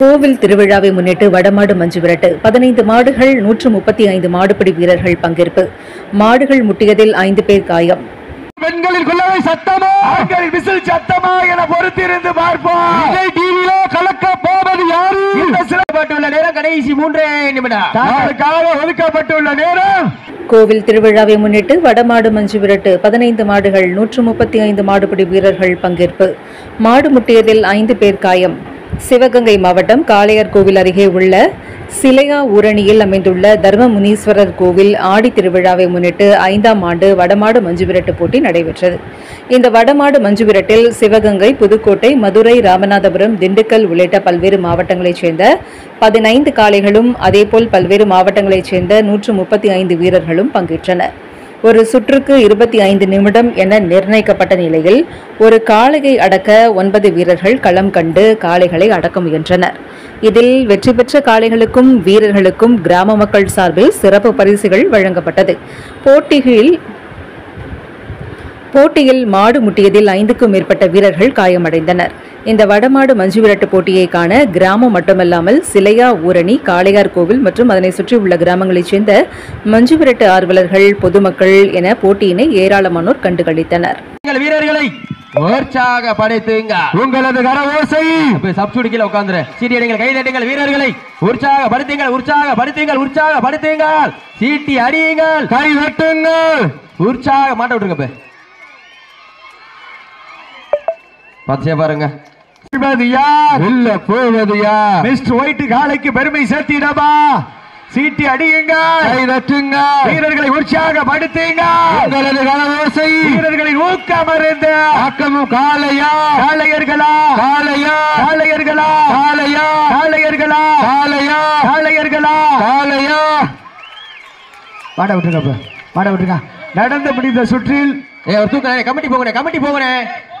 கோவில் திருவிழாவை முன்னிட்டு வடமாடு மஞ்சு விரட்டு பதினைந்து மாடுகள் நூற்று முப்பத்தி ஐந்து மாடுபிடி வீரர்கள் பங்கேற்பு மாடுகள் முட்டியதில் ஐந்து பேர் காயம் பெண்களின் குள்ளவை சத்தமா ஆண்களின் விசில் சத்தமா என பொறுத்திருந்து பார்ப்போம் விஜய் டிவியில கலக்க போவது யாரு இந்த சிறப்பட்டுள்ள நேரம் கடைசி மூன்றே நிமிடம் தாங்களுக்காக ஒதுக்கப்பட்டுள்ள நேரம் கோவில் திருவிழாவை முன்னிட்டு வடமாடு மஞ்சு விரட்டு பதினைந்து மாடுகள் நூற்று முப்பத்தி ஐந்து மாடுபிடி வீரர்கள் பங்கேற்பு மாடு முட்டியதில் ஐந்து பேர் காயம் சிவகங்கை மாவட்டம் காளையார் கோவில் அருகே உள்ள சிலையா ஊரணியில் அமைந்துள்ள தர்ம முனீஸ்வரர் கோவில் ஆடி திருவிழாவை முன்னிட்டு ஐந்தாம் ஆண்டு வடமாடு மஞ்சு விரட்டு போட்டி நடைபெற்றது இந்த வடமாடு மஞ்சு விரட்டில் சிவகங்கை புதுக்கோட்டை மதுரை ராமநாதபுரம் திண்டுக்கல் உள்ளிட்ட பல்வேறு மாவட்டங்களைச் சேர்ந்த பதினைந்து காளைகளும் அதேபோல் பல்வேறு மாவட்டங்களைச் சேர்ந்த நூற்று முப்பத்தி ஐந்து வீரர்களும் பங்கேற்றனர் ஒரு சுற்றுக்கு இருபத்தி ஐந்து நிமிடம் என நிர்ணயிக்கப்பட்ட நிலையில் ஒரு காளையை அடக்க ஒன்பது வீரர்கள் களம் கண்டு காளைகளை அடக்க முயன்றனர் இதில் வெற்றி பெற்ற காளைகளுக்கும் வீரர்களுக்கும் கிராம மக்கள் சார்பில் சிறப்பு பரிசுகள் வழங்கப்பட்டது போட்டியில் போட்டியில் மாடு முட்டியதில் ஐந்துக்கும் மேற்பட்ட வீரர்கள் காயமடைந்தனர் இந்த வடமாடு மஞ்சு விரட்டு போட்டியை காண கிராமம் மட்டுமல்லாமல் சிலையா ஊரணி காளையார் கோவில் மற்றும் அதனை சுற்றியுள்ள கிராமங்களைச் சேர்ந்த மஞ்சு விரட்டு ஆர்வலர்கள் பொதுமக்கள் என போட்டியினை ஏராளமானோர் கண்டுகளித்தனர் எங்கள் வீரர்களை உற்சாக படைத்துங்க உங்களது கரவோசை சப்சூடி கீழே உட்கார்ந்துரு சீட்டி அடிங்கள் கை தட்டுங்கள் வீரர்களை உற்சாக படுத்துங்கள் உற்சாக படுத்துங்கள் உற்சாக படுத்துங்கள் சீட்டி அடியுங்கள் கை தட்டுங்கள் உற்சாக மாட்ட விட்டுருங்க இப்ப பச்சையா பாருங்க போவது யார் இல்ல போவது யார் மிஸ்டர் ஒயிட் காலைக்கு பெருமை சேர்த்திடமா சீட்டி அடியுங்க கை தட்டுங்க வீரர்களை உற்சாகப்படுத்துங்க உங்களது கலவோசை வீரர்களின் ஊக்கம் அறிந்து ஆக்கமும் காளையா காளையர்களா காளையா காளையர்களா காளையா காளையர்களா காளையா காளையர்களா காளையா பாட விட்டுருங்க பாட விட்டுருங்க நடந்து முடிந்த சுற்றில் ஏ ஒரு தூக்கம் கமிட்டி போகணும் கமிட்டி போகணும்